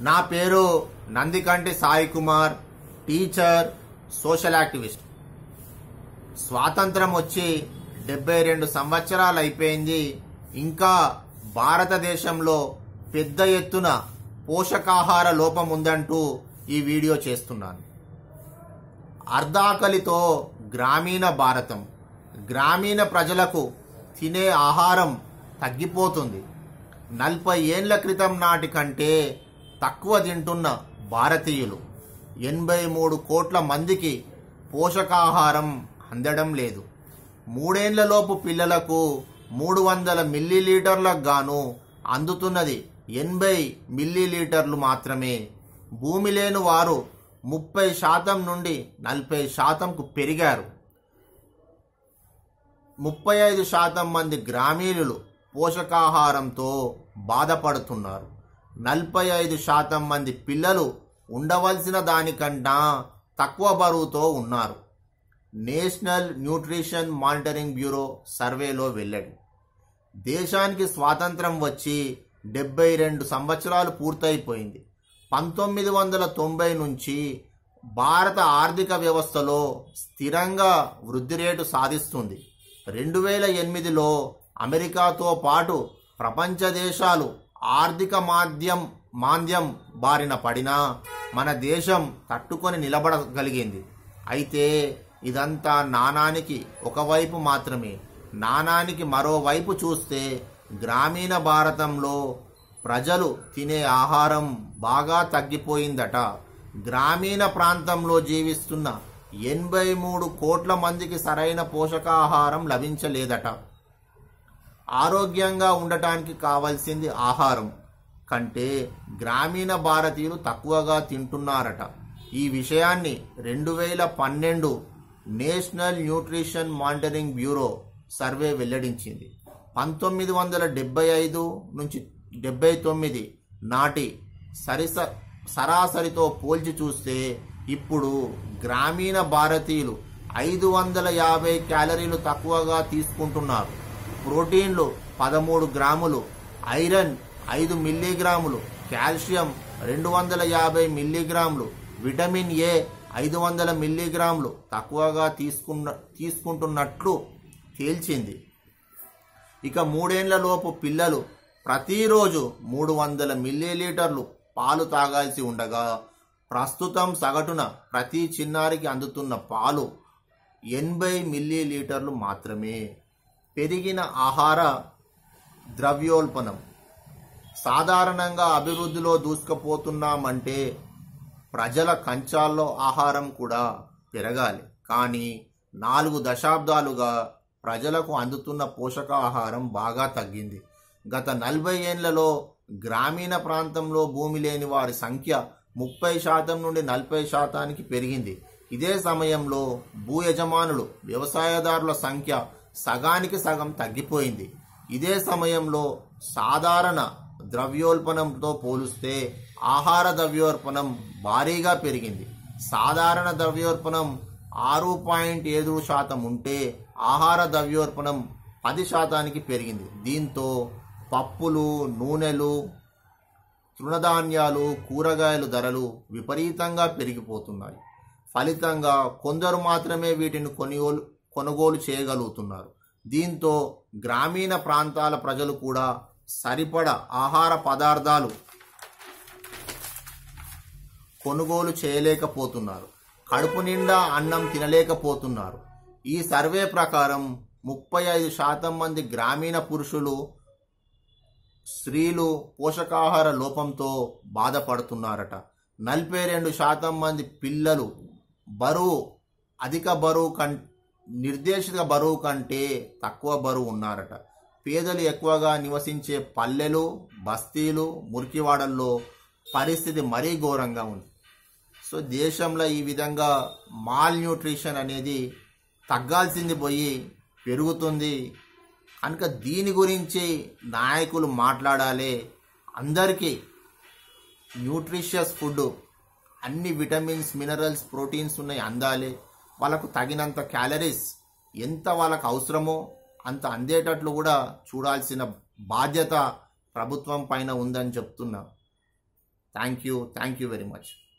నా పేరు Nandikanti Sai Kumar teacher social activist స్వాతంత్రం వచ్చి డెబ్బై రెండు సంవత్సరాలు అయిపోయింది ఇంకా భారతదేశంలో పెద్ద ఎత్తున పోషకాహార లోపం ఉందంటూ ఈ వీడియో చేస్తున్నాను అర్ధాకలితో గ్రామీణ భారతం గ్రామీణ ప్రజలకు తినే ఆహారం తగ్గిపోతుంది నలభై ఏండ్ల క్రితం నాటి కంటే తక్కువ తింటున్న భారతీయులు ఎనభై మూడు కోట్ల మందికి పోషకాహారం అందడం లేదు మూడేండ్లలోపు పిల్లలకు మూడు వందల మిల్లీలీటర్లకు గాను అందుతున్నది ఎనభై మిల్లీలీటర్లు మాత్రమే భూమి లేని వారు ముప్పై శాతం నుండి నలభై శాతంకు పెరిగారు ముప్పై ఐదు శాతం మంది గ్రామీణులు పోషకాహారంతో బాధపడుతున్నారు నలభై ఐదు శాతం మంది పిల్లలు ఉండవలసిన దానికన్నా తక్కువ బరువుతో ఉన్నారు నేషనల్ న్యూట్రిషన్ మానిటరింగ్ బ్యూరో సర్వేలో వెల్లడి దేశానికి స్వాతంత్రం వచ్చి డెబ్బై రెండు సంవత్సరాలు పూర్తయిపోయింది పంతొమ్మిది వందల తొంభై నుంచి భారత ఆర్థిక వ్యవస్థలో స్థిరంగా వృద్ధి రేటు సాధిస్తుంది రెండు వేల ఎనిమిదిలో అమెరికాతో పాటు ప్రపంచ దేశాలు ఆర్థిక మాధ్యం మాంద్యం బారిన పడినా మన దేశం తట్టుకొని నిలబడగలిగింది అయితే ఇదంతా నాణానికి ఒకవైపు మాత్రమే నాణానికి మరోవైపు చూస్తే గ్రామీణ భారతంలో ప్రజలు తినే ఆహారం బాగా తగ్గిపోయిందట గ్రామీణ ప్రాంతంలో జీవిస్తున్న ఎనభై మూడు కోట్ల మందికి సరైన పోషకాహారం లభించలేదట ఆరోగ్యంగా ఉండటానికి కావాల్సింది ఆహారం కంటే గ్రామీణ భారతీయులు తక్కువగా తింటున్నారట ఈ విషయాన్ని రెండు వేల పన్నెండు national nutrition monitoring bureau survey వెల్లడించింది పంతొమ్మిది వందల డెబ్బై ఐదు నుంచి డెబ్బై తొమ్మిది నాటి సరిస సరాసరితో పోల్చి చూస్తే ఇప్పుడు గ్రామీణ భారతీయులు ఐదు వందల యాభై క్యాలరీలు తక్కువగా తీసుకుంటున్నారు ప్రోటీన్లు పదమూడు గ్రాములు ఐరన్ ఐదు మిల్లీగ్రాములు కాల్షియం రెండు వందల యాభై మిల్లీగ్రాములు విటమిన్ ఏ ఐదు వందల మిల్లీగ్రాములు తక్కువగా తీసుకున్న తీసుకుంటున్నట్లు తేల్చింది ఇక మూడేండ్ల లోపు పిల్లలు ప్రతిరోజు మూడు వందల మిల్లీలీటర్లు పాలు తాగాల్సి ఉండగా ప్రస్తుతం సగటున ప్రతి చిన్నారికి అందుతున్న పాలు ఎనభై మిల్లీలీటర్లు మాత్రమే పెరిగిన ఆహార ద్రవ్యోల్పణం సాధారణంగా అభివృద్ధిలో దూసుకుపోతున్నామంటే ప్రజల కంచాల్లో ఆహారం కూడా పెరగాలి కానీ నాలుగు దశాబ్దాలుగా ప్రజలకు అందుతున్న పోషకాహారం బాగా తగ్గింది గత నలభై ఏళ్లలో గ్రామీణ ప్రాంతంలో భూమి లేని వారి సంఖ్య ముప్పై శాతం నుండి నలభై శాతానికి పెరిగింది ఇదే సమయంలో భూ యజమానులు వ్యవసాయదారుల సంఖ్య సగానికి సగం తగ్గిపోయింది ఇదే సమయంలో సాధారణ ద్రవ్యోల్పణంతో పోలిస్తే ఆహార ద్రవ్యోల్పణం భారీగా పెరిగింది సాధారణ ద్రవ్యోల్పణం ఆరు పాయింట్ ఏడు శాతం ఉంటే ఆహార ద్రవ్యోల్పణం పది శాతానికి పెరిగింది దీంతో పప్పులు నూనెలు తృణధాన్యాలు కూరగాయల ధరలు విపరీతంగా పెరిగిపోతున్నాయి ఫలితంగా కొందరు మాత్రమే వీటిని కొనుగోలు కొనుగోలు చేయగలుగుతున్నారు దీంతో గ్రామీణ ప్రాంతాల ప్రజలు కూడా సరిపడ ఆహార పదార్థాలు కొనుగోలు చేయలేకపోతున్నారు కడుపు నిండా అన్నం తినలేకపోతున్నారు ఈ సర్వే ప్రకారం ముప్పై ఐదు శాతం మంది గ్రామీణ పురుషులు స్త్రీలు పోషకాహార లోపంతో బాధపడుతున్నారట నలభై రెండు శాతం మంది పిల్లలు బరువు అధిక బరువు కం నిర్దేశిత బరువు కంటే తక్కువ బరువు ఉన్నారట పేదలు ఎక్కువగా నివసించే పల్లెలు బస్తీలు మురికివాడల్లో పరిస్థితి మరీ ఘోరంగా ఉంది సో దేశంలో ఈ విధంగా మాల్ న్యూట్రిషన్ అనేది తగ్గాల్సింది పోయి పెరుగుతుంది కనుక దీని గురించి నాయకులు మాట్లాడాలి అందరికీ న్యూట్రిషియస్ ఫుడ్ అన్ని విటమిన్స్ మినరల్స్ ప్రోటీన్స్ ఉన్నాయి అందాలి వాళ్ళకు తగినంత క్యాలరీస్ ఎంత వాళ్ళకు అవసరమో అంత అందేటట్లు కూడా చూడాల్సిన బాధ్యత ప్రభుత్వం పైన ఉందని చెప్తున్నా thank you thank you very much